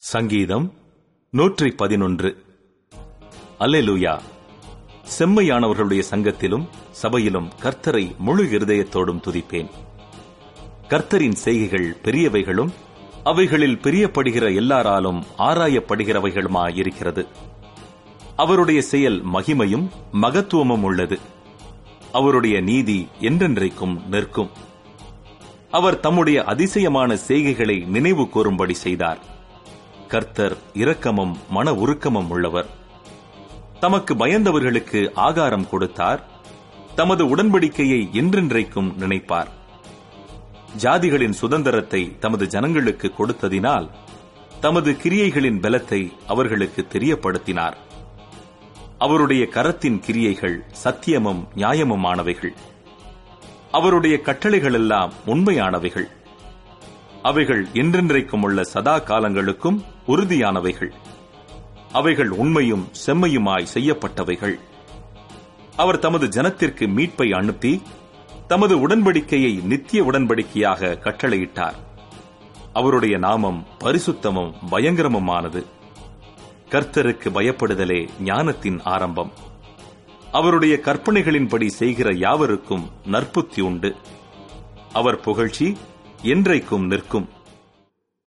சங்கீதம் நூற்றி பதினொன்று அல்லேலூயா செம்மையானவர்களுடைய சங்கத்திலும் சபையிலும் கர்த்தரை முழு இருதயத்தோடும் துதிப்பேன் கர்த்தரின் செய்கைகள் பெரியவைகளும் அவைகளில் பிரியப்படுகிற எல்லாராலும் ஆராயப்படுகிறவைகளுமாயிருக்கிறது அவருடைய செயல் மகிமையும் மகத்துவமும் உள்ளது அவருடைய நீதி என்றென்றைக்கும் நிற்கும் அவர் தம்முடைய அதிசயமான செய்கைகளை நினைவு கூறும்படி செய்தார் கர்த்தர் இரக்கமும் மன உருக்கமும் உள்ளவர் தமக்கு பயந்தவர்களுக்கு ஆகாரம் கொடுத்தார் தமது உடன்படிக்கையை என்றென்றைக்கும் நினைப்பார் ஜாதிகளின் சுதந்திரத்தை தமது ஜனங்களுக்கு கொடுத்ததினால் தமது கிரியைகளின் பலத்தை அவர்களுக்கு தெரியப்படுத்தினார் அவருடைய கரத்தின் கிரியைகள் சத்தியமும் நியாயமுமானவைகள் அவருடைய கட்டளைகளெல்லாம் உண்மையானவைகள் அவைகள் என்றென்றைக்கும் உள்ள சதா காலங்களுக்கும் உறுதியானவைகள் அவைகள் உண்மையும் செம்மையுமாய் செய்யப்பட்டவைகள் அவர் தமது ஜனத்திற்கு மீட்பை அனுப்பி தமது உடன்படிக்கையை நித்திய உடன்படிக்கையாக கட்டளையிட்டார் அவருடைய நாமம் பரிசுத்தமும் பயங்கரமுமானது கர்த்தருக்கு பயப்படுதலே ஞானத்தின் ஆரம்பம் அவருடைய கற்பனைகளின்படி செய்கிற யாவருக்கும் நற்புத்தி உண்டு அவர் புகழ்ச்சி என்றைக்கும் நிற்கும்